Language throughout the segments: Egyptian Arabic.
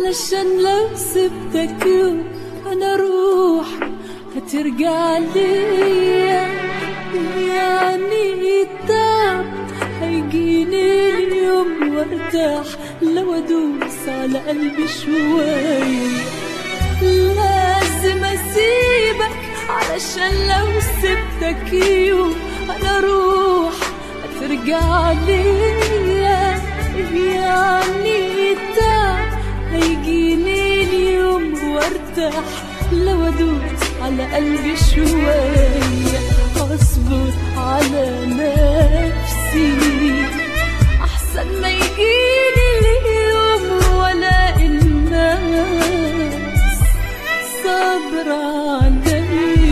علشان لو سبتك يوم انا روح هترجع ليا يعني التعب هيجيني اليوم وارتاح لو ادوس على قلبي شوية لازم اسيبك علشان لو سبتك يوم انا روح هترجع ليا يعني التعب هيجيني اليوم وارتاح لو ادوس على قلبي شوية اصبر على نفسي احسن ما يجيني اليوم ولا الناس صبر عليا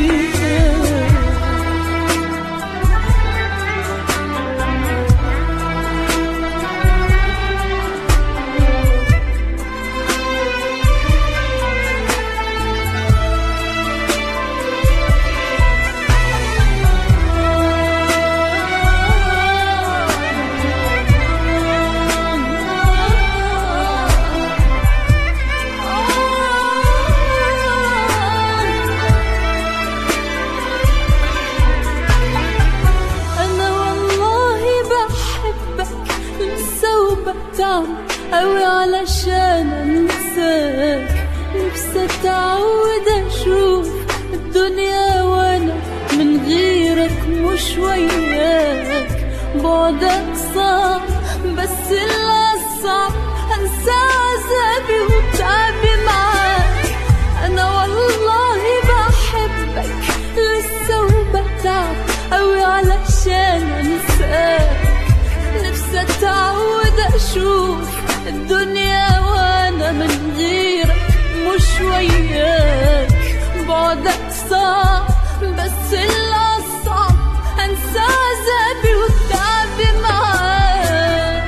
أنا والله بحبك لسه وبتعب أوي علشان أنساك نفسي أتعود أشوف الدنيا وأنا من غيرك مش وياك بعدك صعب بس الأصعب أنسى عذابي وتعبي معاك أنا والله بحبك لسه وبتعب أوي علشان أنساك نفسي أتعود أشوف الدنيا وأنا من غيرك مش وياك بعدك صعب بس الأصعب أنسى عذابي وتعبي معاك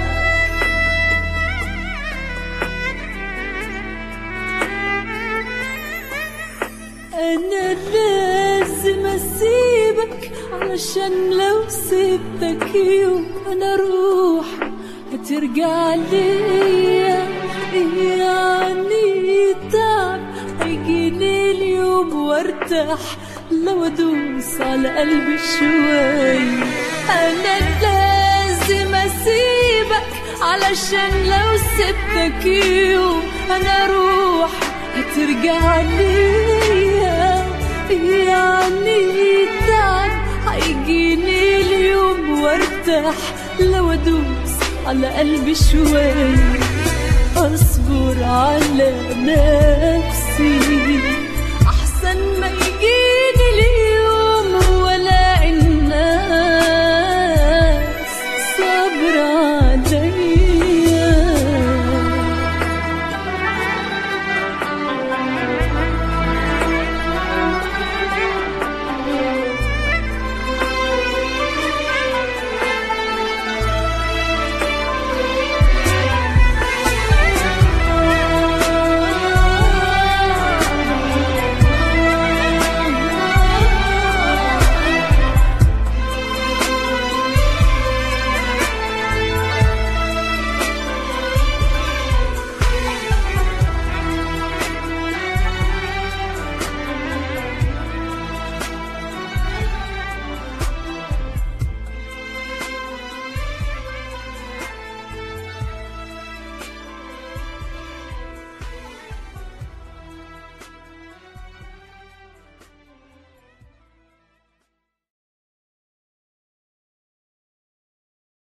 أنا لازم أسيبك علشان لو سبتك يوم أنا روح هترجع ليا يعني تعب هيجيني اليوم وارتاح لو أدوس على قلبي شوي أنا لازم أسيبك علشان لو سبتك يوم أنا روح هترجع ليا يعني تعب هيجيني اليوم وارتاح لو ادوس على قلبي شوي اصبر على نفسي